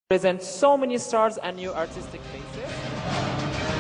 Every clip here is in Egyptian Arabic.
present so many stars and new artistic faces.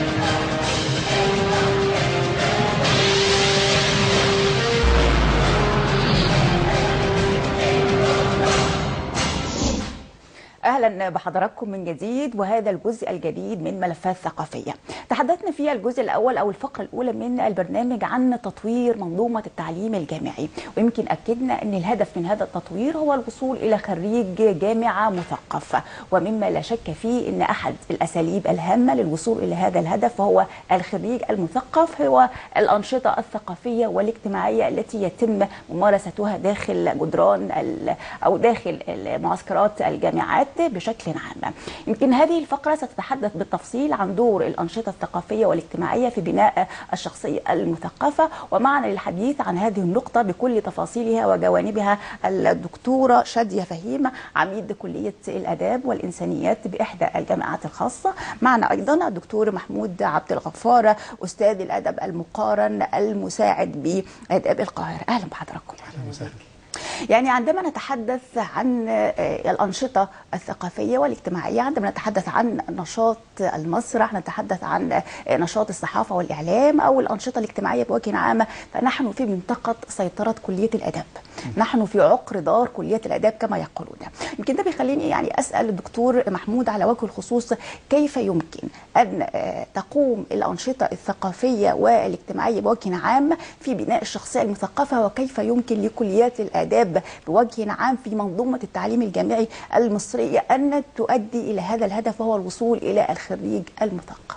اهلا بحضراتكم من جديد وهذا الجزء الجديد من ملفات ثقافيه. تحدثنا في الجزء الاول او الفقره الاولى من البرنامج عن تطوير منظومه التعليم الجامعي ويمكن اكدنا ان الهدف من هذا التطوير هو الوصول الى خريج جامعه مثقف ومما لا شك فيه ان احد الاساليب الهامه للوصول الى هذا الهدف هو الخريج المثقف هو الانشطه الثقافيه والاجتماعيه التي يتم ممارستها داخل جدران ال- او داخل معسكرات الجامعات بشكل عام. يمكن هذه الفقره ستتحدث بالتفصيل عن دور الانشطه الثقافيه والاجتماعيه في بناء الشخصيه المثقفه ومعنا للحديث عن هذه النقطه بكل تفاصيلها وجوانبها الدكتوره شاديه فهيم عميد كليه الاداب والانسانيات باحدى الجامعات الخاصه. معنا ايضا الدكتور محمود عبد الغفار استاذ الادب المقارن المساعد باداب القاهره. اهلا بحضراتكم. اهلا وسهلا يعني عندما نتحدث عن آه، الأنشطة الثقافية والاجتماعية عندما نتحدث عن نشاط المسرح نتحدث عن آه، نشاط الصحافة والإعلام أو الأنشطة الاجتماعية بوجه عام فنحن في منطقة سيطرة كلية الأدب نحن في عقر دار كلية الآداب كما يقولون يمكن ده بيخليني يعني أسأل الدكتور محمود على وجه الخصوص كيف يمكن أن آه، تقوم الأنشطة الثقافية والاجتماعية بوجه عام في بناء الشخصية المثقفة وكيف يمكن لكليات الآداب بوجه عام في منظومة التعليم الجامعي المصرية أن تؤدي إلى هذا الهدف وهو الوصول إلى الخريج المثقف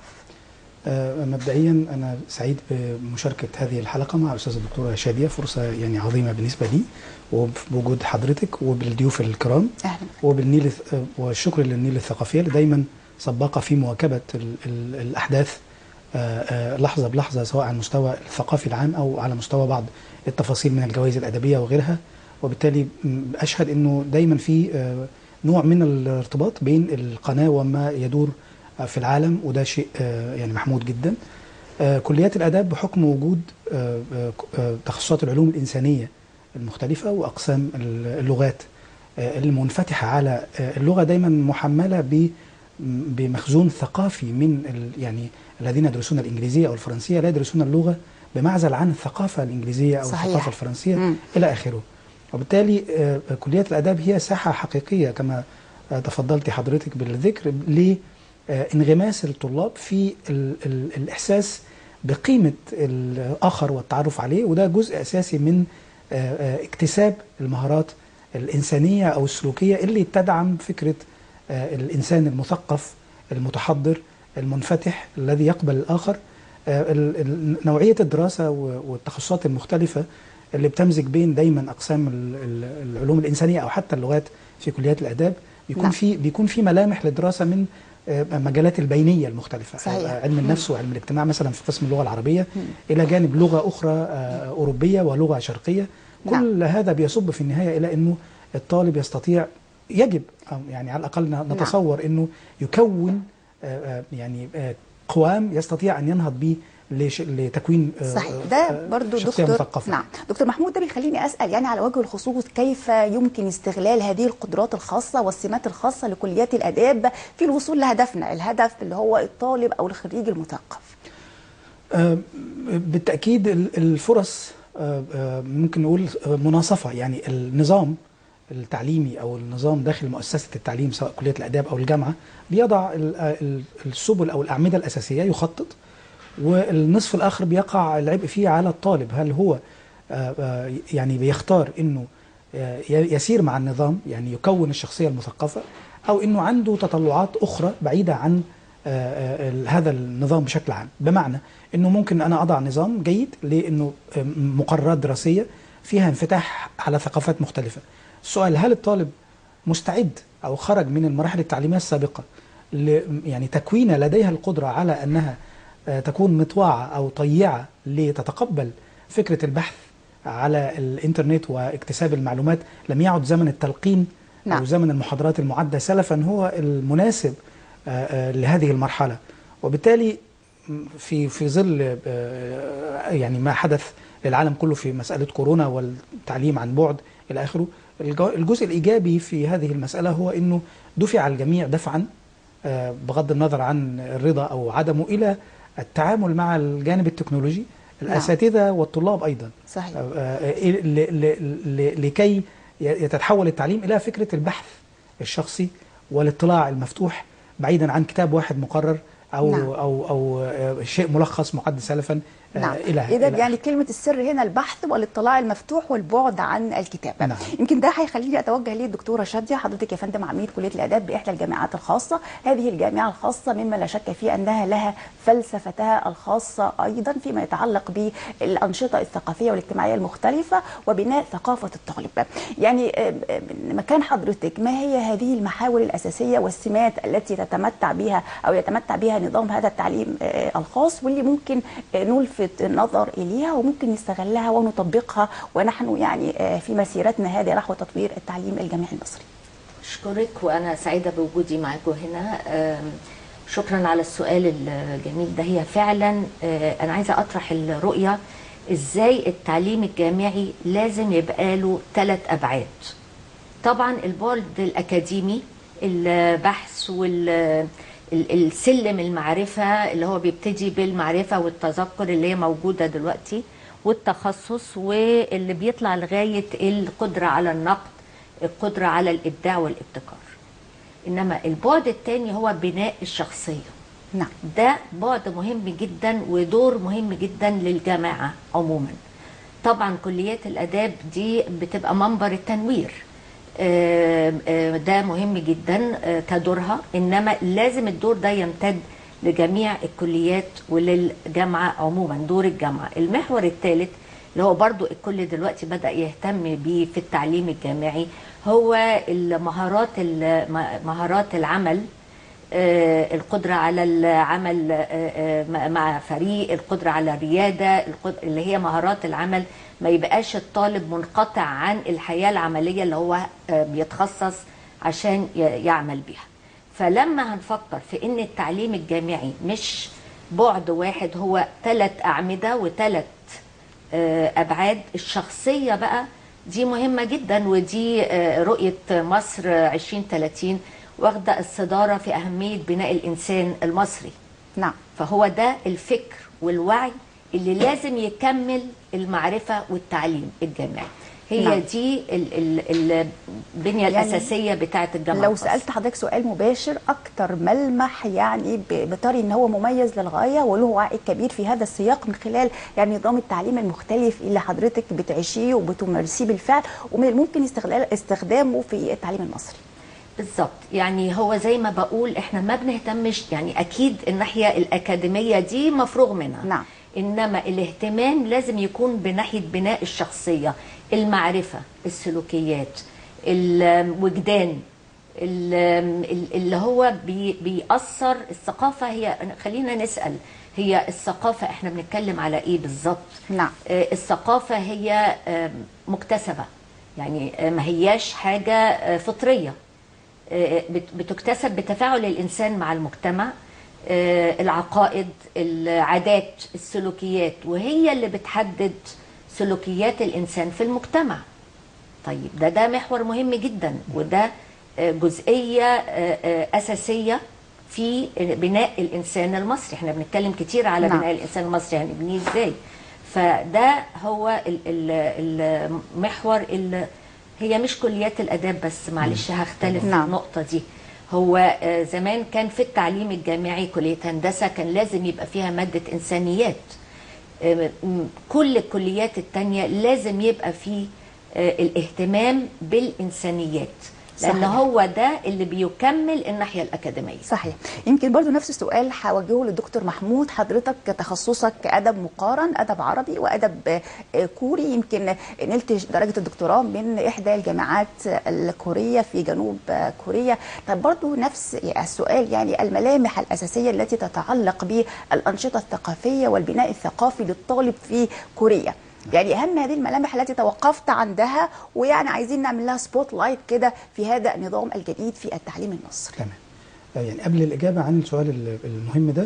آه، مبدئيا انا سعيد بمشاركه هذه الحلقه مع الاستاذه الدكتوره شاديه فرصه يعني عظيمه بالنسبه لي وبوجود حضرتك وبالضيوف الكرام أهلا وبالنيل آه، والشكر للنيل الثقافيه اللي دايما سباقه في مواكبه ال ال الاحداث آه، آه، لحظه بلحظه سواء على المستوى الثقافي العام او على مستوى بعض التفاصيل من الجوائز الادبيه وغيرها وبالتالي م، اشهد انه دايما في آه، نوع من الارتباط بين القناه وما يدور آه، في العالم وده شيء آه، يعني محمود جدا آه، كليات الاداب بحكم وجود آه، آه، آه، تخصصات العلوم الانسانيه المختلفه واقسام اللغات آه، المنفتحه على آه، اللغه دايما محمله ب بمخزون ثقافي من ال- يعني الذين يدرسون الانجليزيه او الفرنسيه لا يدرسون اللغه بمعزل عن الثقافه الانجليزيه او صحيح. الثقافه الفرنسيه مم. الى اخره وبالتالي آه، كليه الاداب هي ساحه حقيقيه كما آه، تفضلت حضرتك بالذكر لانغماس الطلاب في ال ال الاحساس بقيمه الاخر والتعرف عليه وده جزء اساسي من آه، آه، اكتساب المهارات الانسانيه او السلوكيه اللي تدعم فكره آه، الانسان المثقف المتحضر المنفتح الذي يقبل الاخر آه، ال- ال- نوعيه الدراسه و- والتخصصات المختلفه اللي بتمزج بين دايما اقسام ال- ال- العلوم الانسانيه او حتى اللغات في كليات الاداب بيكون نعم. في بيكون في ملامح للدراسه من آه، مجالات البينيه المختلفه صحيح. آه، علم النفس وعلم الاجتماع مثلا في قسم اللغه العربيه الى جانب لغه اخرى آه، اوروبيه ولغه شرقيه كل هذا بيصب في النهايه الى انه الطالب يستطيع يجب أو يعني على الاقل نتصور انه يكون آه، آه، يعني آه، قوام يستطيع ان ينهض به لش- لتكوين آه، صحيح آه، ده آه، برضو شخصية دكتور مثقفة. نعم دكتور محمود ده بيخليني اسال يعني على وجه الخصوص كيف يمكن استغلال هذه القدرات الخاصه والسمات الخاصه لكليات الاداب في الوصول لهدفنا الهدف اللي هو الطالب او الخريج المثقف آه، بالتأكيد ال- الفرص آه، آه، ممكن نقول آه، مناصفة يعني النظام التعليمي أو النظام داخل مؤسسة التعليم سواء كلية الآداب أو الجامعة بيضع ال- آه، ال- السبل أو الأعمدة الأساسية يخطط والنصف الآخر بيقع العبء فيه على الطالب هل هو آه، آه، يعني بيختار إنه آه، ي- يسير مع النظام يعني يكون الشخصية المثقفة أو إنه عنده تطلعات أخرى بعيدة عن آه، آه، ال- هذا النظام بشكل عام بمعنى انه ممكن انا اضع نظام جيد لانه آه، مقررات دراسيه فيها انفتاح على ثقافات مختلفه السؤال هل الطالب مستعد او خرج من المراحل التعليميه السابقه ل يعني تكوين لديها القدره على انها آه، تكون مطوعه او طيعه لتتقبل فكره البحث على الانترنت واكتساب المعلومات لم يعد زمن التلقين نعم. او زمن المحاضرات المعده سلفا هو المناسب آه، آه، لهذه المرحله وبالتالي م- في في ظل آه، يعني ما حدث للعالم كله في مساله كورونا والتعليم عن بعد الى اخره الج- الجزء الايجابي في هذه المساله هو انه دفع الجميع دفعا آه، بغض النظر عن الرضا او عدمه الى التعامل مع الجانب التكنولوجي الاساتذه والطلاب ايضا صحيح آه، آه، ل- ل- ل- لكي يتحول التعليم الى فكره البحث الشخصي والاطلاع المفتوح بعيدا عن كتاب واحد مقرر او نعم. او او آه، شيء ملخص معد سلفا آه، نعم الى اذا إلى يعني كلمه السر هنا البحث والاطلاع المفتوح والبعد عن الكتابه نعم. يمكن ده هيخليني اتوجه للدكتوره شاديه حضرتك يا فندم عميد كليه الاداب باحدى الجامعات الخاصه هذه الجامعه الخاصه مما لا شك فيه انها لها فلسفتها الخاصه ايضا فيما يتعلق بالانشطه الثقافيه والاجتماعيه المختلفه وبناء ثقافه الطالب يعني آه، آه، من مكان حضرتك ما هي هذه المحاور الاساسيه والسمات التي تتمتع بها او يتمتع بها نظام هذا التعليم آه، الخاص واللي ممكن آه، نلفت النظر اليها وممكن نستغلها ونطبقها ونحن يعني آه، في مسيرتنا هذه نحو تطوير التعليم الجامعي المصري أشكرك وأنا سعيدة بوجودي معكم هنا أم، شكرا على السؤال الجميل ده هي فعلا آه، أنا عايزة أطرح الرؤية إزاي التعليم الجامعي لازم يبقى له ثلاث أبعاد طبعا البعد الأكاديمي البحث وال ال- السلم المعرفة اللي هو بيبتدي بالمعرفة والتذكر اللي هي موجودة دلوقتي والتخصص واللي بيطلع لغاية القدرة على النقد القدرة على الإبداع والابتكار إنما البعد الثاني هو بناء الشخصية نعم ده بعد مهم جدا ودور مهم جدا للجامعة عموما طبعا كليات الآداب دي بتبقى منبر التنوير آم، آم، ده مهم جدا آه، كدورها إنما لازم الدور ده يمتد لجميع الكليات وللجامعة عموما دور الجامعة المحور الثالث اللي هو برضو الكل دلوقتي بدأ يهتم بيه في التعليم الجامعي هو المهارات الم- مهارات العمل آه، القدرة على العمل آه، آه، مع- مع فريق القدرة على الريادة القد- اللي هي مهارات العمل ما يبقاش الطالب منقطع عن الحياة العملية اللي هو آه، بيتخصص عشان ي- يعمل بيها فلما هنفكر في ان التعليم الجامعي مش بعد واحد هو ثلاث أعمدة وثلاث آه، ابعاد الشخصيه بقى دي مهمه جدا ودي آه، رؤيه مصر 2030 واخده الصداره في اهميه بناء الانسان المصري نعم فهو ده الفكر والوعي اللي لازم يكمل المعرفه والتعليم الجامعي هي نعم. دي ال- ال- البنيه يعني الاساسيه بتاعه الجامعه لو الخاصة. سالت حضرتك سؤال مباشر اكتر ملمح يعني ب- بطري ان هو مميز للغايه وله عائد كبير في هذا السياق من خلال يعني نظام التعليم المختلف اللي حضرتك بتعيشيه وبتمارسيه بالفعل ومن الممكن استغلال استخدامه في التعليم المصري بالظبط يعني هو زي ما بقول احنا ما بنهتمش يعني اكيد الناحيه الاكاديميه دي مفروغ منها نعم. انما الاهتمام لازم يكون بناحيه بناء الشخصيه المعرفه السلوكيات الوجدان ال- اللي هو بي بيأثر الثقافه هي خلينا نسال هي الثقافه احنا بنتكلم على ايه بالظبط نعم. آه، الثقافه هي آه، مكتسبه يعني آه، ما هياش حاجه آه، فطريه آه، بت- بتكتسب بتفاعل الانسان مع المجتمع آه، العقائد العادات السلوكيات وهي اللي بتحدد سلوكيات الانسان في المجتمع طيب ده ده محور مهم جدا وده آه، جزئيه آه، آه، اساسيه في بناء الانسان المصري احنا بنتكلم كتير على نعم. بناء الانسان المصري هنبنيه ازاي فده هو ال- ال- المحور اللي هي مش كليات الاداب بس معلش هختلف في نعم. النقطه دي هو آه، زمان كان في التعليم الجامعي كليه هندسه كان لازم يبقى فيها ماده انسانيات آه، م- كل الكليات التانية لازم يبقى فيه آه، الاهتمام بالإنسانيات لأن صحيح. هو ده اللي بيكمل الناحية الأكاديمية صحيح يمكن برضو نفس السؤال هوجهه للدكتور محمود حضرتك تخصصك ادب مقارن ادب عربي وادب آه، كوري يمكن نلت درجه الدكتوراه من احدى الجامعات الكوريه في جنوب آه، كوريا طب برضو نفس السؤال يعني الملامح الاساسيه التي تتعلق بالانشطه الثقافيه والبناء الثقافي للطالب في كوريا يعني اهم هذه الملامح التي توقفت عندها ويعني عايزين نعمل لها سبوت لايت كده في هذا النظام الجديد في التعليم المصري تمام آه، يعني قبل الإجابة عن السؤال ال- المهم ده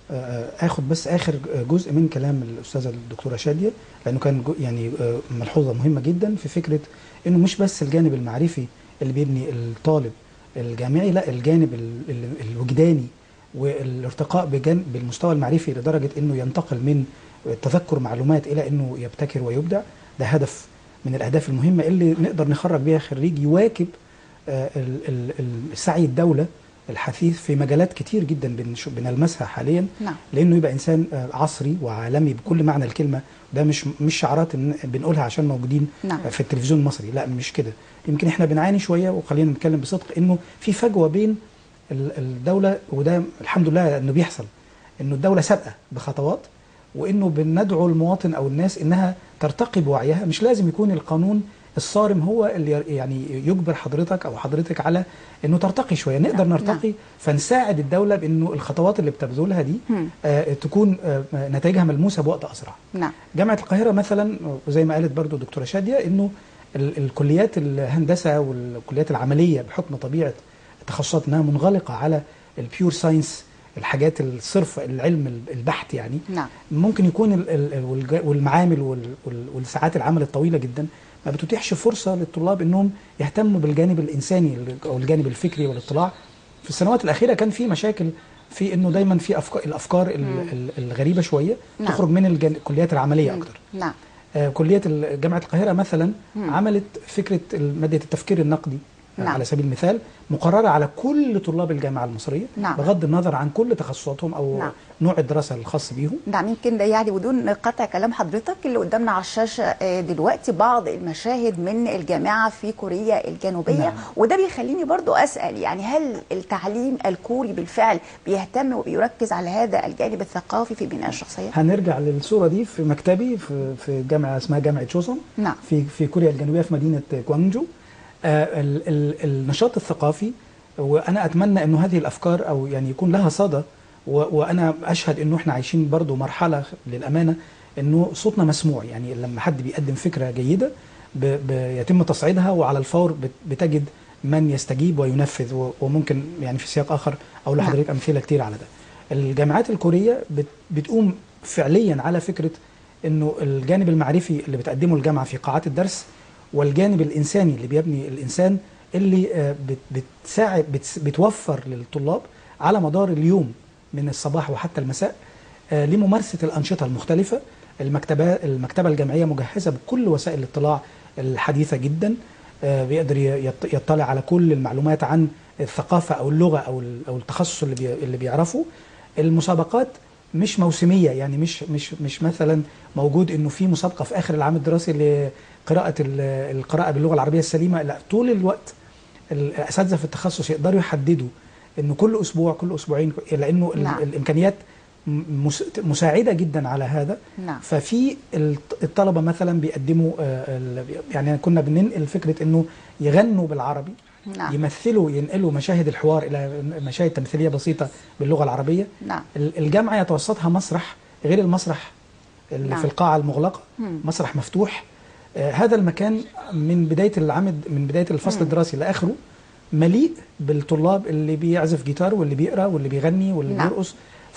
آه، اخد بس اخر جزء من كلام الاستاذه الدكتوره شاديه لانه كان جو- يعني آه، ملحوظه مهمه جدا في فكره انه مش بس الجانب المعرفي اللي بيبني الطالب الجامعي لا الجانب ال- ال- الوجداني والارتقاء بجانب بالمستوى المعرفي لدرجه انه ينتقل من تذكر معلومات الى انه يبتكر ويبدع ده هدف من الاهداف المهمه اللي نقدر نخرج بيها خريج يواكب آه، ال- ال- ال- السعي الدوله الحثيث في مجالات كتير جدا بنش- بنلمسها حاليا نعم. لانه يبقى انسان آه، عصري وعالمي بكل معنى الكلمه ده مش مش شعارات إن بنقولها عشان موجودين نعم. في التلفزيون المصري لا مش كده يمكن احنا بنعاني شويه وخلينا نتكلم بصدق انه في فجوه بين ال- الدوله وده الحمد لله انه بيحصل انه الدوله سابقه بخطوات وانه بندعو المواطن او الناس انها ترتقي بوعيها مش لازم يكون القانون الصارم هو اللي ير- يعني يجبر حضرتك او حضرتك على انه ترتقي شويه نقدر نعم. نرتقي فنساعد الدوله بانه الخطوات اللي بتبذلها دي مم. آه تكون آه نتائجها ملموسه بوقت اسرع نعم جامعه القاهره مثلا وزي ما قالت برضو دكتوره شاديه انه ال- الكليات الهندسه والكليات العمليه بحكم طبيعه التخصصات انها منغلقه على البيور ساينس الحاجات الصرف العلم البحت يعني نعم ممكن يكون ال- ال- والج- والمعامل وال- وال- والساعات العمل الطويله جدا ما بتتيحش فرصه للطلاب انهم يهتموا بالجانب الانساني او الجانب الفكري والاطلاع في السنوات الاخيره كان في مشاكل في انه دايما في افكار الافكار ال- ال- الغريبه شويه نعم. تخرج من الجان- الكليات العمليه اكتر نعم آه، كليه ال- جامعه القاهره مثلا مم. عملت فكره ال- ماده التفكير النقدي آه، نعم. على سبيل المثال مقرره على كل طلاب الجامعه المصريه نعم. بغض النظر عن كل تخصصاتهم او نعم. نوع الدراسه الخاص بيهم نعم يمكن ده يعني بدون قطع كلام حضرتك اللي قدامنا على الشاشه آه، دلوقتي بعض المشاهد من الجامعه في كوريا الجنوبيه نعم. وده بيخليني برضو اسال يعني هل التعليم الكوري بالفعل بيهتم وبيركز على هذا الجانب الثقافي في بناء الشخصيه؟ هنرجع للصوره دي في مكتبي في في جامعه اسمها جامعه شوسون نعم. في في كوريا الجنوبيه في مدينه جوانجو آه، ال- ال- النشاط الثقافي وانا اتمنى انه هذه الافكار او يعني يكون لها صدى و- وانا اشهد انه احنا عايشين برضو مرحله للامانه انه صوتنا مسموع يعني لما حد بيقدم فكره جيده ب- بيتم تصعيدها وعلى الفور بت- بتجد من يستجيب وينفذ و- وممكن يعني في سياق اخر اقول نعم. لحضرتك امثله كتير على ده. الجامعات الكوريه بت- بتقوم فعليا على فكره انه الجانب المعرفي اللي بتقدمه الجامعه في قاعات الدرس والجانب الانساني اللي بيبني الانسان اللي آه، بت- بتساعد بتس- بتوفر للطلاب على مدار اليوم من الصباح وحتى المساء آه، لممارسه الانشطه المختلفه المكتبه المكتبه الجامعيه مجهزه بكل وسائل الاطلاع الحديثه جدا آه، بيقدر ي- يط- يطلع على كل المعلومات عن الثقافه او اللغه او ال- او التخصص اللي بي- اللي بيعرفه المسابقات مش موسميه يعني مش مش مش مثلا موجود انه في مسابقه في اخر العام الدراسي لقراءه ال- القراءه باللغه العربيه السليمه لا طول الوقت الاساتذه في التخصص يقدروا يحددوا انه كل اسبوع كل اسبوعين لانه ال- نعم. الامكانيات م- مس- مساعده جدا على هذا نعم. ففي الط- الطلبه مثلا بيقدموا آه، ال- يعني كنا بننقل فكره انه يغنوا بالعربي نعم. يمثلوا ينقلوا مشاهد الحوار الى مشاهد تمثيليه بسيطه باللغه العربيه نعم. ال- الجامعه يتوسطها مسرح غير المسرح اللي نعم. في القاعه المغلقه مم. مسرح مفتوح آه هذا المكان من بدايه العمد من بدايه الفصل الدراسي لاخره مليء بالطلاب اللي بيعزف جيتار واللي بيقرا واللي بيغني واللي نعم. بيرقص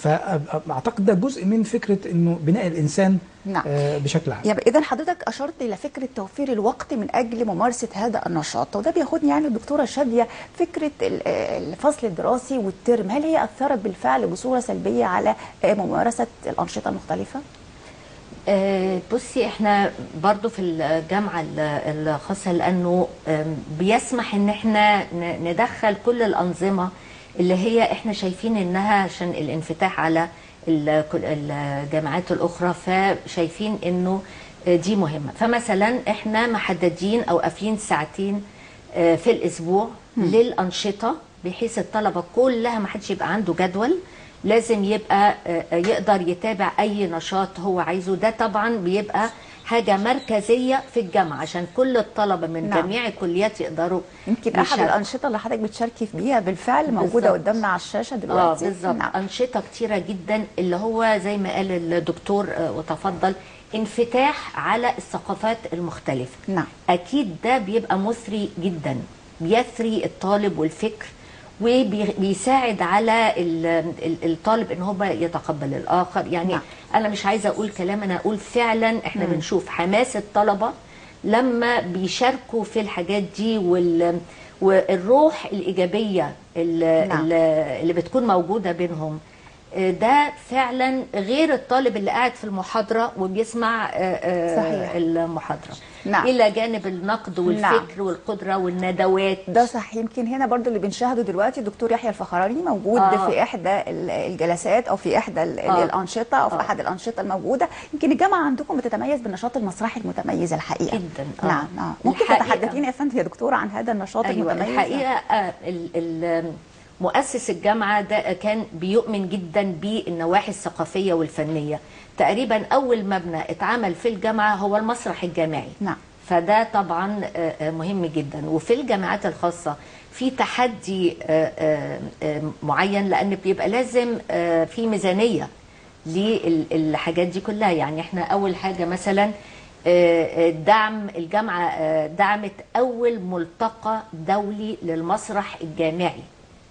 فاعتقد ده جزء من فكره انه بناء الانسان نعم. آه بشكل عام يعني اذا حضرتك اشرت الى فكره توفير الوقت من اجل ممارسه هذا النشاط وده بياخدني يعني الدكتوره شاديه فكره ال- الفصل الدراسي والترم هل هي اثرت بالفعل بصوره سلبيه على آه، ممارسه الانشطه المختلفه؟ آه، بصي احنا برضو في الجامعة ال- الخاصة لأنه آم، بيسمح ان احنا ن- ندخل كل الأنظمة اللي هي احنا شايفين انها عشان الانفتاح على ال- كل- الجامعات الأخرى فشايفين انه آه، دي مهمة فمثلا احنا محددين أو قافلين ساعتين آه، في الأسبوع للأنشطة بحيث الطلبة كلها ما حدش يبقى عنده جدول لازم يبقى آه، آه، يقدر يتابع اي نشاط هو عايزه ده طبعا بيبقى حاجه مركزيه في الجامعه عشان كل الطلبه من نعم. جميع الكليات يقدروا يمكن احد يشاركوا. الانشطه اللي حضرتك بتشاركي فيها بالفعل موجوده بالظبط. قدامنا على الشاشه اه دلوقتي بالظبط نعم. انشطه كتيره جدا اللي هو زي ما قال الدكتور آه، وتفضل انفتاح على الثقافات المختلفه نعم. اكيد ده بيبقى مثري جدا بيثري الطالب والفكر وبيساعد على ال- ال- الطالب ان هو يتقبل الاخر يعني نعم. انا مش عايزه اقول كلام انا اقول فعلا احنا بنشوف حماس الطلبه لما بيشاركوا في الحاجات دي وال والروح الايجابيه اللي, نعم. اللي بتكون موجوده بينهم آه، ده فعلا غير الطالب اللي قاعد في المحاضره وبيسمع آه، آه، صحيح. المحاضره نعم. الى جانب النقد نعم. والفكر والقدره والندوات ده صح يمكن هنا برضو اللي بنشاهده دلوقتي الدكتور يحيى الفخراني موجود آه. في احدى ال- الجلسات او في احدى ال- آه. الانشطه او في آه. احد الانشطه الموجوده يمكن الجامعه عندكم بتتميز بالنشاط المسرحي المتميز الحقيقه جدا، آه. نعم آه. ممكن الحقيقة- تتحدثينا يا فندم يا دكتوره عن هذا النشاط ايوه المتميز الحقيقه آه، ال- ال- مؤسس الجامعه ده كان بيؤمن جدا بالنواحي الثقافيه والفنيه تقريبا اول مبنى اتعمل في الجامعه هو المسرح الجامعي نعم. فده طبعا آه، آه، مهم جدا وفي الجامعات الخاصه في تحدي آه، آه، آه، معين لان بيبقى لازم آه، في ميزانيه للحاجات دي كلها يعني احنا اول حاجه مثلا آه، آه، دعم الجامعه آه، دعمت اول ملتقى دولي للمسرح الجامعي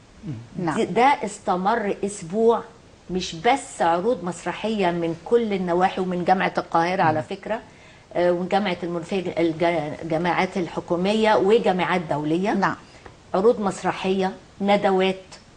نعم. دي- ده استمر اسبوع مش بس عروض مسرحيه من كل النواحي ومن جامعه القاهره على فكره آه، ومن جامعه المنوفيه الج- الجامعات الحكوميه وجامعات دوليه نعم عروض مسرحيه ندوات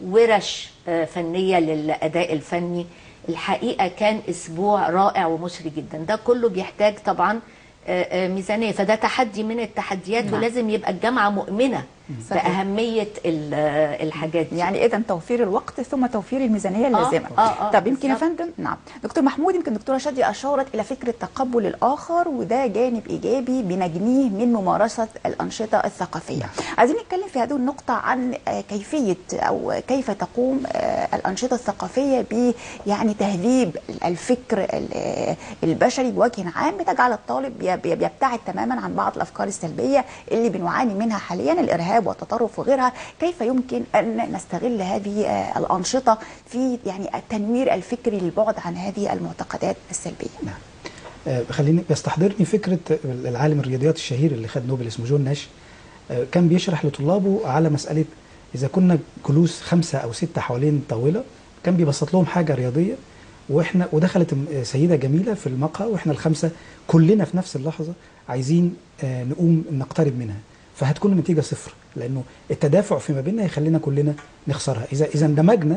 ورش آه، فنيه للاداء الفني الحقيقه كان اسبوع رائع ومثري جدا ده كله بيحتاج طبعا آه، آه، ميزانيه فده تحدي من التحديات نعم. ولازم يبقى الجامعه مؤمنه صحيح. باهميه ال- آه، الحاجات دي يعني اذا توفير الوقت ثم توفير الميزانيه اللازمه آه، آه، طب يمكن يا بالظبط. فندم نعم دكتور محمود يمكن دكتوره شاديه اشارت الى فكره تقبل الاخر وده جانب ايجابي بنجنيه من ممارسه الانشطه الثقافيه عايزين نتكلم في هذه النقطه عن آه، كيفيه او كيف تقوم آه، الانشطه الثقافيه ب يعني تهذيب الفكر ال- آه، البشري بوجه عام بتجعل الطالب بي- بي- بيبتعد تماما عن بعض الافكار السلبيه اللي بنعاني منها حاليا الارهاب والتطرف وغيرها كيف يمكن ان نستغل هذه آه، الانشطه في يعني التنوير الفكري للبعد عن هذه المعتقدات السلبيه نعم آه، خليني بيستحضرني فكره العالم الرياضيات الشهير اللي خد نوبل اسمه جون ناش آه، كان بيشرح لطلابه على مساله اذا كنا جلوس خمسه او سته حوالين طاوله كان بيبسط لهم حاجه رياضيه واحنا ودخلت م- آه، سيده جميله في المقهى واحنا الخمسه كلنا في نفس اللحظه عايزين آه، نقوم نقترب منها فهتكون النتيجه صفر لانه التدافع فيما بيننا يخلينا كلنا نخسرها اذا اذا اندمجنا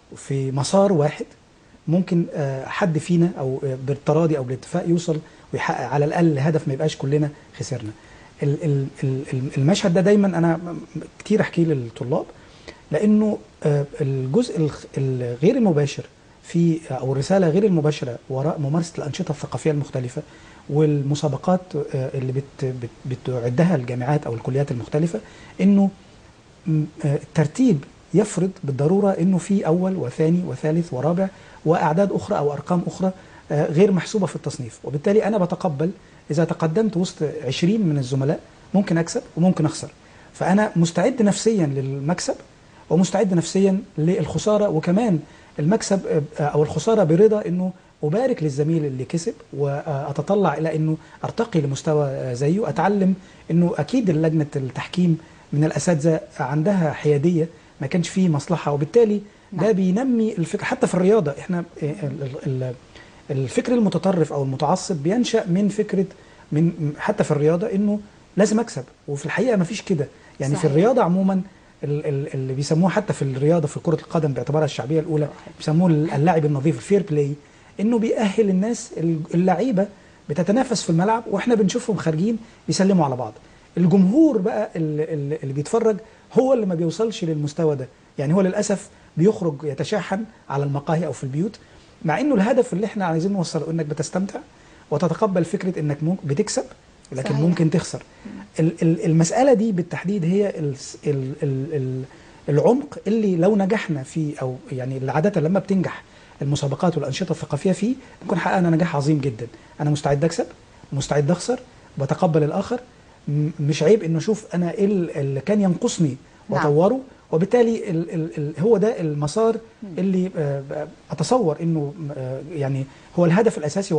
في مسار واحد ممكن آه، حد فينا او آه، بالتراضي او بالاتفاق يوصل ويحقق على الاقل هدف ما يبقاش كلنا خسرنا ال- ال- ال- ال- المشهد ده دايما انا م- م- كتير احكيه للطلاب لانه آه، الجزء الخ- الغير المباشر في او الرساله غير المباشره وراء ممارسه الانشطه الثقافيه المختلفه والمسابقات آه، اللي بت بت بتعدها الجامعات او الكليات المختلفه انه م- آه، الترتيب يفرض بالضروره انه في اول وثاني وثالث ورابع واعداد اخرى او ارقام اخرى آه، غير محسوبه في التصنيف وبالتالي انا بتقبل اذا تقدمت وسط 20 من الزملاء ممكن اكسب وممكن اخسر فانا مستعد نفسيا للمكسب ومستعد نفسيا للخساره وكمان المكسب آه، او الخساره برضا انه ابارك للزميل اللي كسب واتطلع الى انه ارتقي لمستوى آه، زيه اتعلم انه اكيد لجنه التحكيم من الاساتذه عندها حياديه ما كانش فيه مصلحه وبالتالي ده بينمي الفكر حتى في الرياضه احنا آه، ال- ال- الفكر المتطرف او المتعصب بينشا من فكره من حتى في الرياضه انه لازم اكسب وفي الحقيقه ما فيش كده يعني صحيح. في الرياضه عموما ال- ال- اللي بيسموه حتى في الرياضه في كره القدم باعتبارها الشعبيه الاولى بيسموه اللاعب النظيف الفير بلاي انه بيأهل الناس اللعيبه بتتنافس في الملعب واحنا بنشوفهم خارجين بيسلموا على بعض الجمهور بقى اللي, اللي اللي بيتفرج هو اللي ما بيوصلش للمستوى ده يعني هو للاسف بيخرج يتشاحن على المقاهي او في البيوت مع انه الهدف اللي احنا عايزين نوصله انك بتستمتع وتتقبل فكره انك ممكن بتكسب لكن صحيح. ممكن تخسر ال- ال- المساله دي بالتحديد هي ال ال ال ال العمق اللي لو نجحنا فيه او يعني اللي عاده لما بتنجح المسابقات والانشطه الثقافيه فيه نكون حققنا نجاح عظيم جدا انا مستعد اكسب مستعد اخسر بتقبل الاخر م- مش عيب انه اشوف انا ايه ال- اللي كان ينقصني نعم. واطوره وبالتالي ال ال ال هو ده المسار اللي آه، ب- اتصور انه آه، يعني هو الهدف الاساسي وراء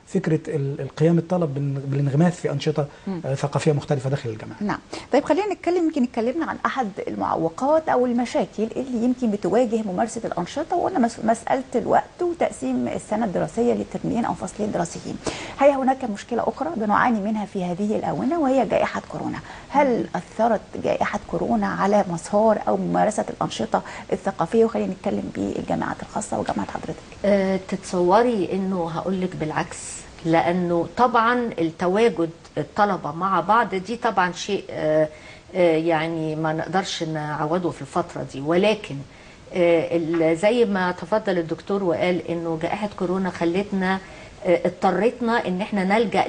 فكره ال- القيام الطلب بال- بالانغماس في انشطه آه، ثقافيه مختلفه داخل الجامعه نعم طيب خلينا نتكلم يمكن اتكلمنا عن احد المعوقات او المشاكل اللي يمكن بتواجه ممارسه الانشطه وقلنا مس- مساله الوقت وتقسيم السنه الدراسيه لترمين او فصلين دراسيين هي هناك مشكله اخرى بنعاني منها في هذه الاونه وهي جائحه كورونا هل اثرت جائحه كورونا على مسار او ممارسه الانشطه الثقافيه وخلينا نتكلم بالجامعات الخاصه وجامعه حضرتك آه، تتصوري انه هقول لك بالعكس لانه طبعا التواجد الطلبه مع بعض دي طبعا شيء آه، آه، يعني ما نقدرش نعوضه في الفتره دي ولكن آه، ال- زي ما تفضل الدكتور وقال انه جائحه كورونا خلتنا آه، اضطرتنا ان احنا نلجا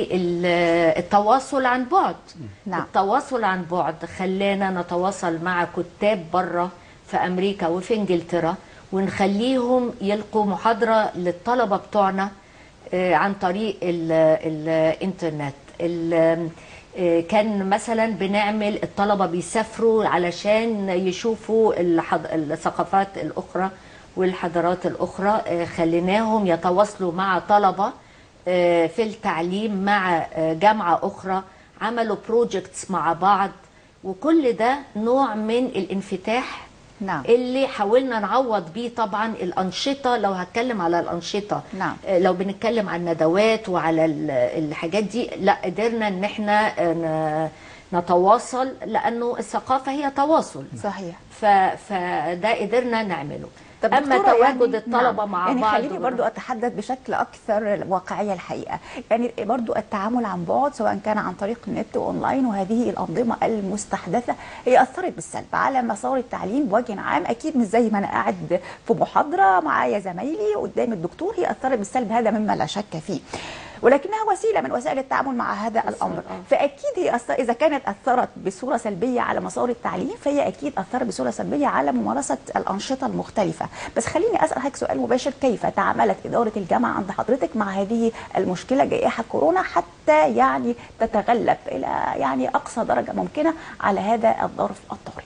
للتواصل عن بعد نعم. التواصل عن بعد خلانا نتواصل مع كتاب بره في امريكا وفي انجلترا ونخليهم يلقوا محاضره للطلبه بتوعنا آه، عن طريق ال- الانترنت ال- آه، كان مثلا بنعمل الطلبه بيسافروا علشان يشوفوا الحض... الثقافات الاخرى والحضارات الاخرى آه، خليناهم يتواصلوا مع طلبه آه، في التعليم مع آه، جامعه اخرى عملوا بروجكتس مع بعض وكل ده نوع من الانفتاح نعم. اللي حاولنا نعوض بيه طبعا الانشطه لو هتكلم على الانشطه نعم. آه، لو بنتكلم عن ندوات وعلى ال- الحاجات دي لا قدرنا ان احنا آه، ن- نتواصل لانه الثقافه هي تواصل صحيح ف... فده قدرنا نعمله طب اما دكتورة تواجد يعني الطلبه نعم. مع يعني بعض خليني برضو اتحدث بشكل اكثر واقعيه الحقيقه يعني برضو التعامل عن بعد سواء كان عن طريق النت واونلاين وهذه الانظمه المستحدثه هي اثرت بالسلب على مسار التعليم بوجه عام اكيد مش زي ما انا قاعد في محاضره معايا زمايلي قدام الدكتور هي اثرت بالسلب هذا مما لا شك فيه ولكنها وسيله من وسائل التعامل مع هذا الامر آه. فاكيد هي أثر اذا كانت اثرت بصوره سلبيه على مسار التعليم فهي اكيد اثرت بصوره سلبيه على ممارسه الانشطه المختلفه بس خليني اسال حضرتك سؤال مباشر كيف تعاملت اداره الجامعه عند حضرتك مع هذه المشكله جائحه كورونا حتى يعني تتغلب الى يعني اقصى درجه ممكنه على هذا الظرف الطارئ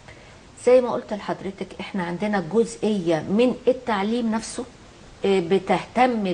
زي ما قلت لحضرتك احنا عندنا جزئيه من التعليم نفسه آه، بتهتم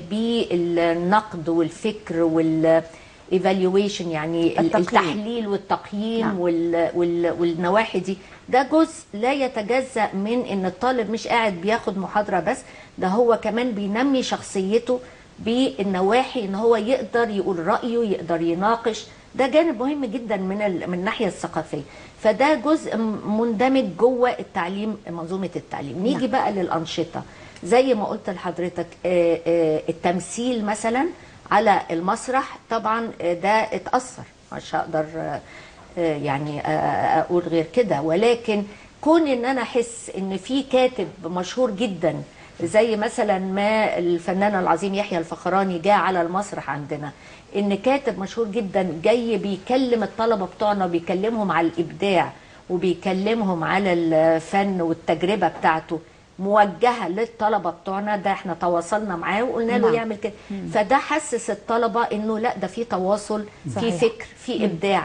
بالنقد والفكر والايفالويشن يعني ال- التقييم. التحليل والتقييم نعم. وال وال والنواحي دي ده جزء لا يتجزأ من ان الطالب مش قاعد بياخد محاضرة بس ده هو كمان بينمي شخصيته بالنواحي ان هو يقدر يقول رأيه يقدر يناقش ده جانب مهم جدا من ال- من الناحية الثقافية فده جزء م- مندمج جوه التعليم منظومة التعليم نيجي نعم. بقى للأنشطة زي ما قلت لحضرتك آه، آه، التمثيل مثلا على المسرح طبعا آه، ده اتأثر مش هقدر آه، آه، يعني آه، اقول غير كده ولكن كون ان انا احس ان في كاتب مشهور جدا زي مثلا ما الفنان العظيم يحيى الفخراني جاء على المسرح عندنا ان كاتب مشهور جدا جاي بيكلم الطلبه بتوعنا وبيكلمهم على الابداع وبيكلمهم على الفن والتجربه بتاعته موجهه للطلبه بتوعنا ده احنا تواصلنا معاه وقلنا له نعم. يعمل كده فده حسس الطلبه انه لا ده في تواصل في صحيح. فكر في ابداع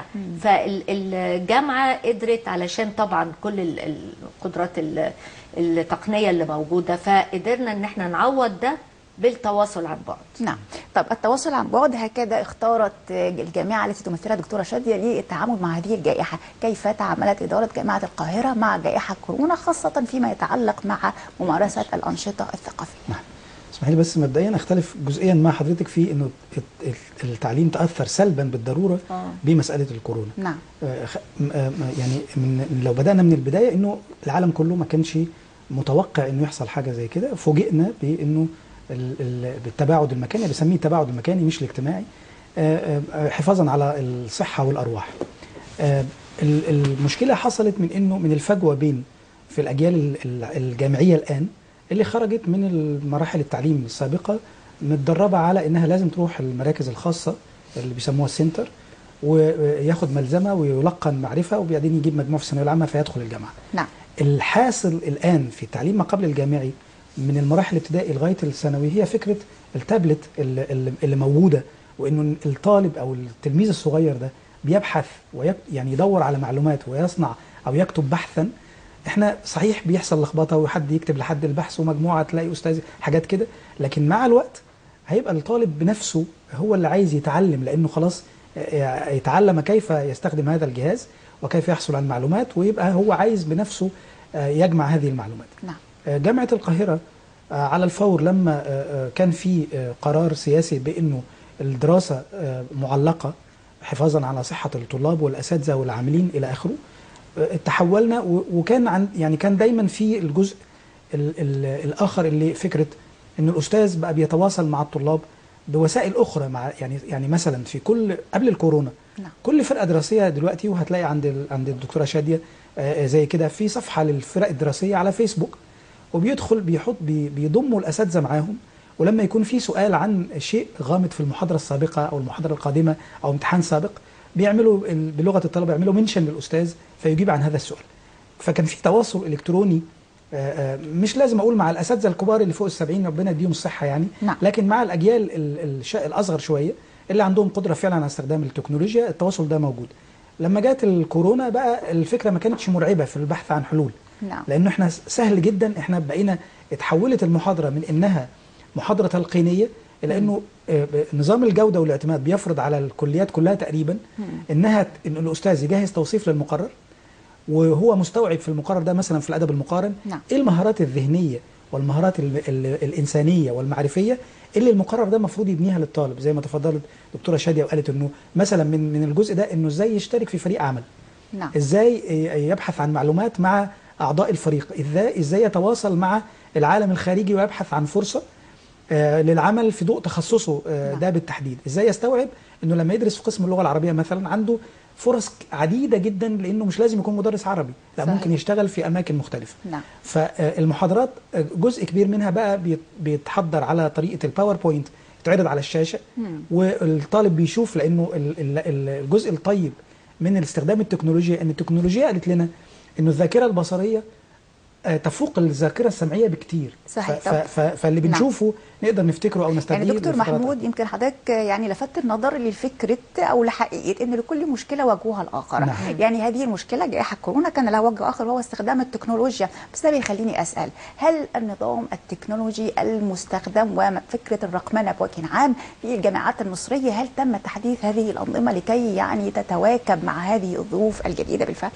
فالجامعه قدرت علشان طبعا كل ال- ال- القدرات ال- التقنيه اللي موجوده فقدرنا ان احنا نعوض ده بالتواصل عن بعد نعم طب التواصل عن بعد هكذا اختارت الجامعة التي تمثلها دكتورة شادية للتعامل مع هذه الجائحة كيف تعاملت إدارة جامعة القاهرة مع جائحة كورونا خاصة فيما يتعلق مع ممارسة الأنشطة الثقافية نعم اسمحي لي بس مبدئيا اختلف جزئيا مع حضرتك في انه الت- الت- التعليم تاثر سلبا بالضروره آه. بمساله الكورونا نعم آه، خ- م- آه، م- يعني من لو بدانا من البدايه انه العالم كله ما كانش متوقع انه يحصل حاجه زي كده فوجئنا بانه ال- ال- بالتباعد المكاني بسميه التباعد المكاني مش الاجتماعي آه، آه، حفاظا على الصحه والارواح آه، ال- المشكله حصلت من انه من الفجوه بين في الاجيال ال- ال- الجامعيه الان اللي خرجت من المراحل التعليم السابقه متدربه على انها لازم تروح المراكز الخاصه اللي بيسموها السنتر وياخد ملزمه ويلقن معرفه وبعدين يجيب مجموع في الثانويه العامه فيدخل الجامعه. نعم الحاصل الان في التعليم ما قبل الجامعي من المراحل الابتدائي لغايه الثانوي هي فكره التابلت اللي, اللي- اللي موجوده وانه الطالب او التلميذ الصغير ده بيبحث ويك يعني يدور على معلومات ويصنع او يكتب بحثا احنا صحيح بيحصل لخبطه وحد يكتب لحد البحث ومجموعه تلاقي استاذ حاجات كده لكن مع الوقت هيبقى الطالب بنفسه هو اللي عايز يتعلم لانه خلاص آه، يتعلم كيف يستخدم هذا الجهاز وكيف يحصل على المعلومات ويبقى هو عايز بنفسه آه، يجمع هذه المعلومات نعم آه، جامعة القاهرة آه، على الفور لما آه، آه، كان في آه، قرار سياسي بأنه الدراسة آه، معلقة حفاظا على صحة الطلاب والأساتذة والعاملين إلى آخره آه، تحولنا و- وكان عن يعني كان دايما في الجزء ال ال الآخر اللي فكرة أن الأستاذ بقى بيتواصل مع الطلاب بوسائل أخرى مع يعني يعني مثلا في كل قبل الكورونا نعم. كل فرقة دراسية دلوقتي وهتلاقي عند ال- عند الدكتورة شادية آه، زي كده في صفحة للفرق الدراسية على فيسبوك وبيدخل بيحط بي- بيضموا الاساتذه معاهم ولما يكون في سؤال عن شيء غامض في المحاضره السابقه او المحاضره القادمه او امتحان سابق بيعملوا ال- بلغه الطلبه يعملوا منشن للاستاذ فيجيب عن هذا السؤال فكان في تواصل الكتروني آه، آه، مش لازم اقول مع الاساتذه الكبار اللي فوق السبعين ربنا يديهم الصحه يعني نعم. لكن مع الاجيال ال- الش- الاصغر شويه اللي عندهم قدره فعلا على استخدام التكنولوجيا التواصل ده موجود لما جت الكورونا بقى الفكره ما كانتش مرعبه في البحث عن حلول نعم لانه احنا سهل جدا احنا بقينا اتحولت المحاضره من انها محاضره تلقينيه الى انه آه، ب- نظام الجوده والاعتماد بيفرض على الكليات كلها تقريبا انها ت- ان الاستاذ يجهز توصيف للمقرر وهو مستوعب في المقرر ده مثلا في الادب المقارن نعم. ايه المهارات الذهنيه والمهارات ال ال الانسانيه والمعرفيه اللي المقرر ده المفروض يبنيها للطالب زي ما تفضلت دكتوره شاديه وقالت انه مثلا من من الجزء ده انه ازاي يشترك في فريق عمل نعم ازاي يبحث عن معلومات مع اعضاء الفريق ازاي ازاي يتواصل مع العالم الخارجي ويبحث عن فرصه آه، للعمل في ضوء تخصصه آه، نعم. ده بالتحديد ازاي يستوعب انه لما يدرس في قسم اللغه العربيه مثلا عنده فرص عديده جدا لانه مش لازم يكون مدرس عربي لا صحيح. ممكن يشتغل في اماكن مختلفه نعم فالمحاضرات آه، جزء كبير منها بقى بيت- بيتحضر على طريقه الباوربوينت يتعرض على الشاشه مم. والطالب بيشوف لانه ال- ال- ال- الجزء الطيب من استخدام التكنولوجيا ان التكنولوجيا قالت لنا انه الذاكره البصريه آه، تفوق الذاكره السمعيه بكتير صحيح. ف- طب- ف- فاللي نعم. بنشوفه نقدر نفتكره او نستبدله يعني دكتور لفترات محمود يمكن حضرتك يعني لفت النظر لفكره او لحقيقه ان لكل مشكله وجهها الاخر نعم. يعني هذه المشكله جائحه كورونا كان لها وجه اخر وهو استخدام التكنولوجيا بس ده بيخليني اسال هل النظام التكنولوجي المستخدم وفكره الرقمنه بوجه عام في الجامعات المصريه هل تم تحديث هذه الانظمه لكي يعني تتواكب مع هذه الظروف الجديده بالفعل؟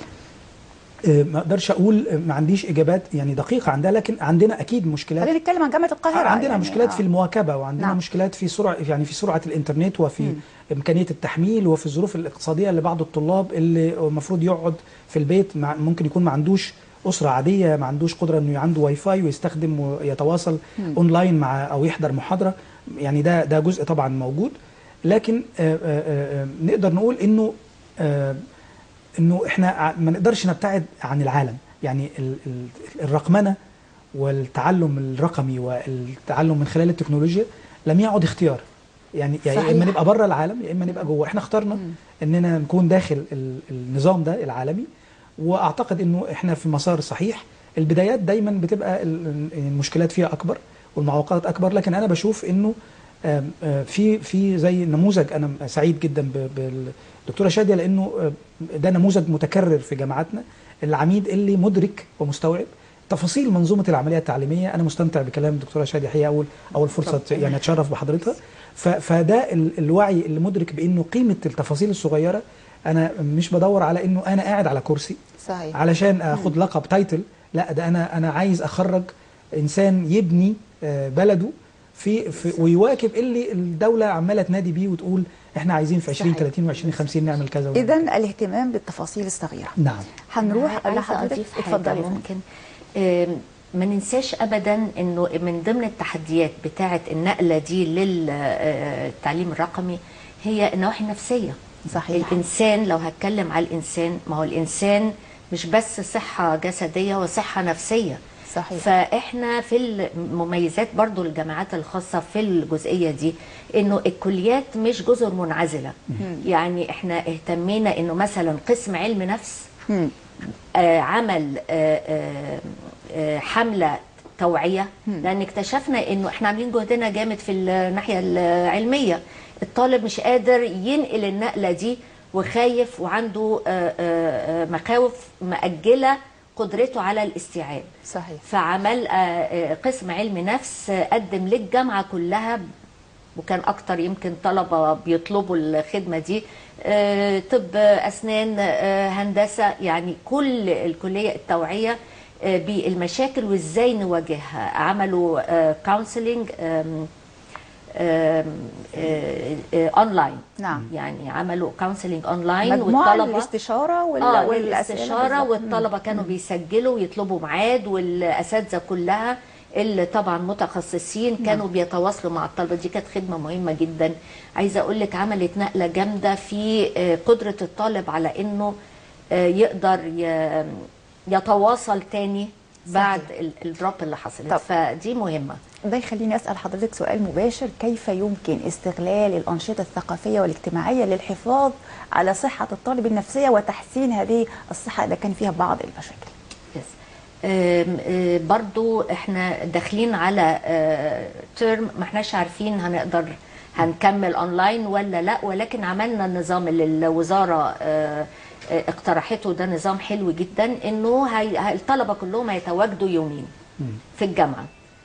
آه، ما اقدرش اقول آه، ما عنديش اجابات يعني دقيقه عندها لكن عندنا اكيد مشكلات خلينا نتكلم عن جامعه القاهره عندنا يعني مشكلات آه. في المواكبه وعندنا نعم. مشكلات في سرعه يعني في سرعه الانترنت وفي مم. امكانيه التحميل وفي الظروف الاقتصاديه لبعض الطلاب اللي المفروض يقعد في البيت مع ممكن يكون ما عندوش اسره عاديه ما عندوش قدره انه عنده واي فاي ويستخدم ويتواصل مم. اونلاين مع او يحضر محاضره يعني ده ده جزء طبعا موجود لكن آه، آه، آه، نقدر نقول انه آه، انه احنا ع- ما نقدرش نبتعد عن العالم يعني ال- ال- الرقمنه والتعلم الرقمي والتعلم من خلال التكنولوجيا لم يعد اختيار يعني يعني يا صحيح. اما نبقى بره العالم يا اما نبقى جوه احنا اخترنا مم. اننا نكون داخل ال- النظام ده العالمي واعتقد انه احنا في مسار صحيح البدايات دايما بتبقى ال- المشكلات فيها اكبر والمعوقات اكبر لكن انا بشوف انه آم، آه، في في زي نموذج انا سعيد جدا ب- بالدكتوره شاديه لانه آه، ده نموذج متكرر في جامعاتنا العميد اللي مدرك ومستوعب تفاصيل منظومه العمليه التعليميه انا مستمتع بكلام الدكتوره شاديه حقيقه اول اول فرصه يعني اتشرف بحضرتها ف- فده ال- الوعي اللي مدرك بانه قيمه التفاصيل الصغيره انا مش بدور على انه انا قاعد على كرسي صحيح علشان اخد لقب تايتل لا ده انا انا عايز اخرج انسان يبني آه، بلده في, في ويواكب اللي الدوله عماله تنادي بيه وتقول احنا عايزين في 20 صحيح. 30 و20 50 نعمل كذا ونعمل اذا الاهتمام بالتفاصيل الصغيره نعم هنروح عايزة لحضرتك أضيف حاجة اتفضلي يا فندم. ممكن آم، ما ننساش ابدا انه من ضمن التحديات بتاعه النقله دي للتعليم الرقمي هي النواحي النفسيه صحيح. الانسان لو هتكلم على الانسان ما هو الانسان مش بس صحه جسديه وصحه نفسيه صحيح فاحنا في المميزات برضو الجامعات الخاصه في الجزئيه دي انه الكليات مش جزر منعزله يعني احنا اهتمينا انه مثلا قسم علم نفس مم. آه، عمل آه، آه، آه، حمله توعيه لان اكتشفنا انه احنا عاملين جهدنا جامد في الناحيه العلميه الطالب مش قادر ينقل النقله دي وخايف وعنده آه، آه، آه، مخاوف مأجله قدرته على الاستيعاب صحيح فعمل آه، آه، قسم علم نفس آه، قدم للجامعه كلها وكان اكتر يمكن طلبه بيطلبوا الخدمه دي آه، طب اسنان آه، هندسه يعني كل الكليه التوعيه آه، بالمشاكل وازاي نواجهها عملوا كونسلنج اونلاين نعم. يعني عملوا كونسلنج اونلاين مجموعه الاستشاره وال... اه والاسئله والاستشاره بالظبط. والطلبه كانوا بيسجلوا ويطلبوا ميعاد والاساتذه كلها اللي طبعا متخصصين كانوا بيتواصلوا مع الطلبه دي كانت خدمه مهمه جدا عايزه اقول لك عملت نقله جامده في آه، قدره الطالب على انه آه، يقدر ي- يتواصل تاني بعد ال- الدروب اللي حصلت طب. فدي مهمه ده يخليني اسال حضرتك سؤال مباشر كيف يمكن استغلال الانشطه الثقافيه والاجتماعيه للحفاظ على صحه الطالب النفسيه وتحسين هذه الصحه اذا كان فيها بعض المشاكل يس آم، آه، برضو احنا داخلين على ترم ما احناش عارفين هنقدر هنكمل اونلاين ولا لا ولكن عملنا النظام اللي الوزاره آه، آه، اقترحته ده نظام حلو جدا انه هي- هي- الطلبه كلهم هيتواجدوا يومين في الجامعه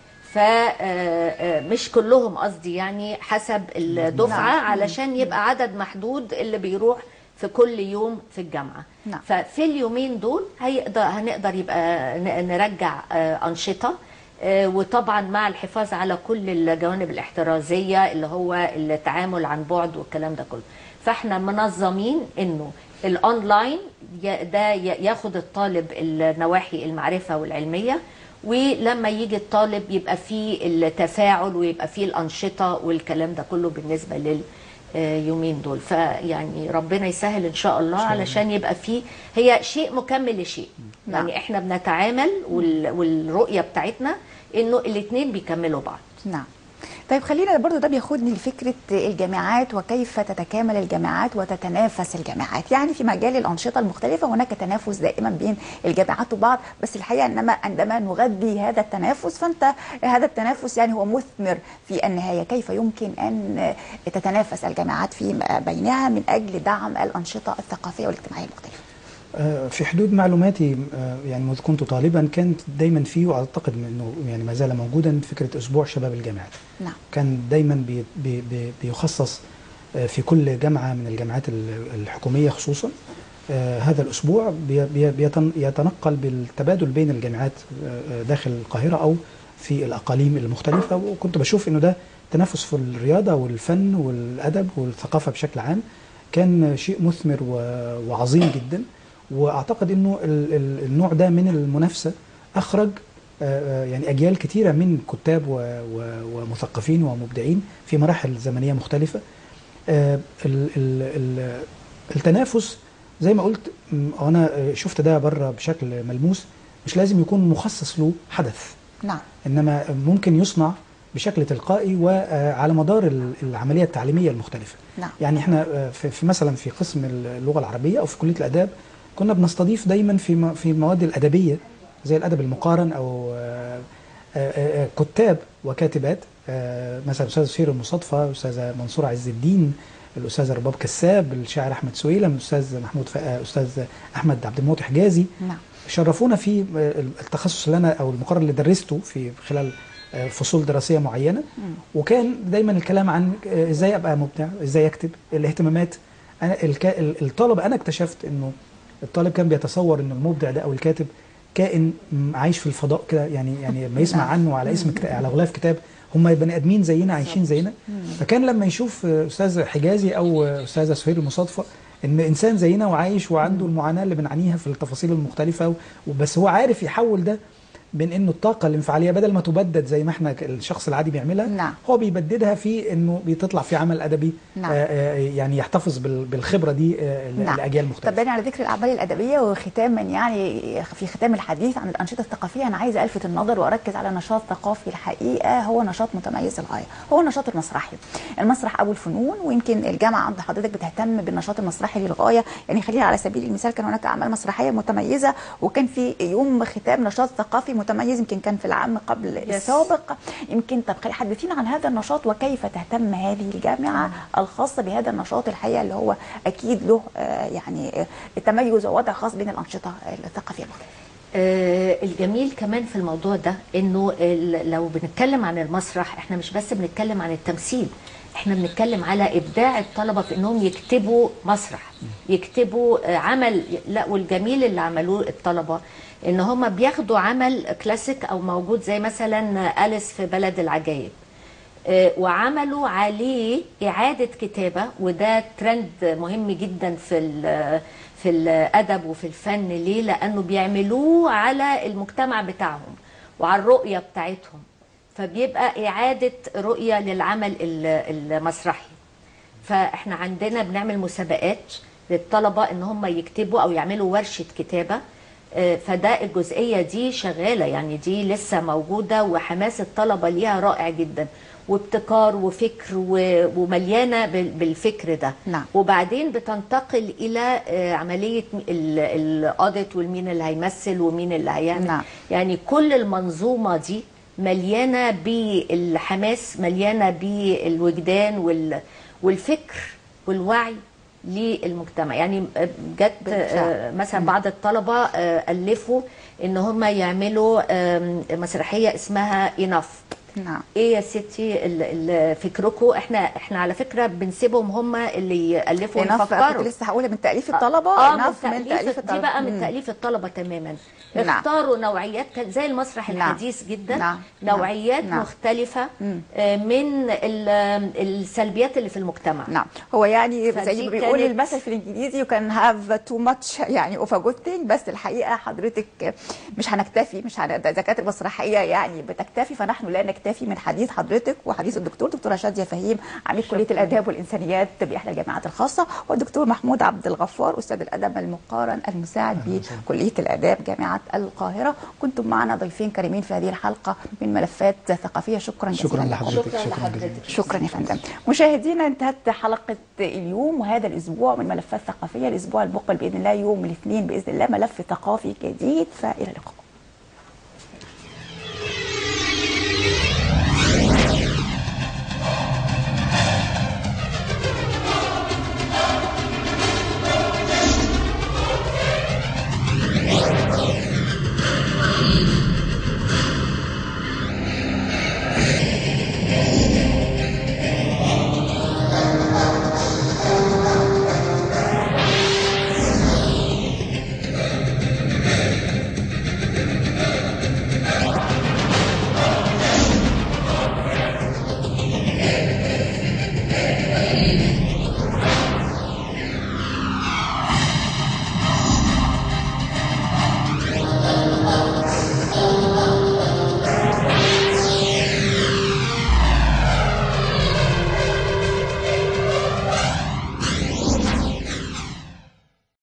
فمش كلهم قصدي يعني حسب الدفعه علشان يبقى عدد محدود اللي بيروح في كل يوم في الجامعه نعم. ففي اليومين دول هيقدر هنقدر يبقى ن- نرجع آه، أنشطة آه، وطبعا مع الحفاظ على كل الجوانب الاحترازية اللي هو التعامل عن بعد والكلام ده كله فاحنا منظمين انه الاونلاين ي- ده ي- ياخد الطالب النواحي المعرفة والعلمية ولما يجي الطالب يبقى فيه التفاعل ويبقى فيه الأنشطة والكلام ده كله بالنسبة لل آه، يومين دول فيعني ربنا يسهل ان شاء الله علشان يبقى فيه هي شيء مكمل لشيء نعم. يعني احنا بنتعامل وال والرؤيه بتاعتنا انه الاثنين بيكملوا بعض نعم طيب خلينا برضو ده بياخدني لفكرة الجامعات وكيف تتكامل الجامعات وتتنافس الجامعات يعني في مجال الأنشطة المختلفة هناك تنافس دائما بين الجامعات وبعض بس الحقيقة إنما عندما نغذي هذا التنافس فأنت هذا التنافس يعني هو مثمر في النهاية كيف يمكن أن تتنافس الجامعات في بينها من أجل دعم الأنشطة الثقافية والاجتماعية المختلفة آه، في حدود معلوماتي آه، يعني منذ كنت طالبا كانت دايما فيه واعتقد انه يعني ما زال موجودا فكره اسبوع شباب الجامعات نعم كان دايما بي بي بي بيخصص آه، في كل جامعه من الجامعات ال- الحكوميه خصوصا آه، هذا الاسبوع بي- بي- بيتن- يتنقل بالتبادل بين الجامعات آه، آه، داخل القاهره او في الاقاليم المختلفه وكنت بشوف انه ده تنافس في الرياضه والفن والادب والثقافه بشكل عام كان شيء مثمر و- وعظيم جدا واعتقد انه ال- ال- النوع ده من المنافسه اخرج آه، آه، يعني اجيال كثيره من كتاب و- و- ومثقفين ومبدعين في مراحل زمنيه مختلفه آه، ال- ال- ال- التنافس زي ما قلت م، وانا آه، شفت ده بره بشكل ملموس مش لازم يكون مخصص له حدث نعم انما ممكن يصنع بشكل تلقائي وعلى مدار ال- العمليه التعليميه المختلفه نعم. يعني احنا آه، في في مثلا في قسم اللغه العربيه او في كليه الاداب كنا بنستضيف دايما في م- في المواد الادبيه زي الادب المقارن او آه، آه، آه، كتاب وكاتبات آه، مثلا الاستاذ سهير المصادفه الاستاذه منصوره عز الدين الاستاذ رباب كساب الشاعر احمد سويلم الاستاذ محمود ف- آه، الاستاذ احمد عبد الموت حجازي نعم شرفونا في التخصص اللي انا او المقرر اللي درسته في خلال فصول دراسيه معينه وكان دايما الكلام عن ازاي ابقى مبدع ازاي اكتب الاهتمامات انا الك- الطالب انا اكتشفت انه الطالب كان بيتصور ان المبدع ده او الكاتب كائن م- عايش في الفضاء كده يعني يعني لما يسمع نعم. عنه على اسم كتاب على غلاف كتاب هم بني ادمين زينا عايشين زينا فكان لما يشوف استاذ حجازي او استاذه سهير المصادفه ان انسان زينا وعايش وعنده المعاناه اللي بنعانيها في التفاصيل المختلفه وبس هو عارف يحول ده بين انه الطاقه الانفعاليه بدل ما تبدد زي ما احنا ك- الشخص العادي بيعملها نعم. هو بيبددها في انه بيتطلع في عمل ادبي نعم. آه، آه، يعني يحتفظ بال- بالخبره دي آه، نعم. لاجيال طب مختلفه يعني على ذكر الاعمال الادبيه وختاما يعني في ختام الحديث عن الانشطه الثقافيه انا عايزه الفت النظر واركز على نشاط ثقافي الحقيقه هو نشاط متميز للغايه هو النشاط المسرحي المسرح ابو الفنون ويمكن الجامعه عند حضرتك بتهتم بالنشاط المسرحي للغايه يعني خلينا على سبيل المثال كان هناك اعمال مسرحيه متميزه وكان في يوم ختام نشاط ثقافي متميز يمكن كان في العام قبل السابق يمكن طب خلي- حدثينا عن هذا النشاط وكيف تهتم هذه الجامعه الخاصه بهذا النشاط الحقيقه اللي هو اكيد له آه، يعني آه، تميز ووضع خاص بين الانشطه الثقافيه المختلفه آه، الجميل كمان في الموضوع ده انه ال- لو بنتكلم عن المسرح احنا مش بس بنتكلم عن التمثيل احنا بنتكلم على ابداع الطلبه في انهم يكتبوا مسرح يكتبوا آه، عمل لا والجميل اللي عملوه الطلبه ان هم بياخدوا عمل كلاسيك او موجود زي مثلا اليس في بلد العجائب آه، وعملوا عليه إعادة كتابة وده ترند مهم جدا في ال- في الأدب وفي الفن ليه؟ لأنه بيعملوه على المجتمع بتاعهم وعلى الرؤية بتاعتهم فبيبقى إعادة رؤية للعمل ال- المسرحي فاحنا عندنا بنعمل مسابقات للطلبه ان هم يكتبوا او يعملوا ورشه كتابه آه، فده الجزئيه دي شغاله يعني دي لسه موجوده وحماس الطلبه ليها رائع جدا وابتكار وفكر و- ومليانه بال- بالفكر ده نعم. وبعدين بتنتقل الى آه، عمليه الاوديت والمين اللي هيمثل ومين اللي هيعمل نعم. يعني كل المنظومه دي مليانه بالحماس مليانه بالوجدان وال والفكر والوعي للمجتمع يعني جت بالفعل. آه، مثلا بعض الطلبه آه، الفوا ان هم يعملوا آم، مسرحيه اسمها اناف نعم ايه يا ستي ال- ال- فكركم احنا احنا على فكره بنسيبهم هم اللي يالفوا enough كنت ويفكروا لسه هقولها من تأليف الطلبة اه enough من تأليف دي بقى من تأليف الطلبة تماما نعم. اختاروا نوعيات كان زي المسرح نعم. الحديث جدا نعم. نوعيات نعم. مختلفة مم. آه، من ال- السلبيات اللي في المجتمع نعم هو يعني فدي زي ما بيقول كانت- المثل في الانجليزي you can have too much يعني of a good thing بس الحقيقه حضرتك مش هنكتفي مش هن... ده دكاتره مسرحيه يعني بتكتفي فنحن لا نكتفي من حديث حضرتك وحديث الدكتور دكتوره شاديه فهيم عميد كليه الاداب والانسانيات باحدى الجامعات الخاصه والدكتور محمود عبد الغفار استاذ الادب المقارن المساعد بكليه الاداب جامعه القاهره كنتم معنا ضيفين كريمين في هذه الحلقه من ملفات ثقافيه شكرا جزيلا شكرا لكم. لحضرتك شكرا شكرا جزيلا لحضرتك شكرا يا فندم مشاهدينا انتهت حلقة اليوم وهذا الأسبوع من ملفات ثقافية الأسبوع المقبل بإذن الله يوم الاثنين بإذن الله ملف ثقافي جديد فإلى اللقاء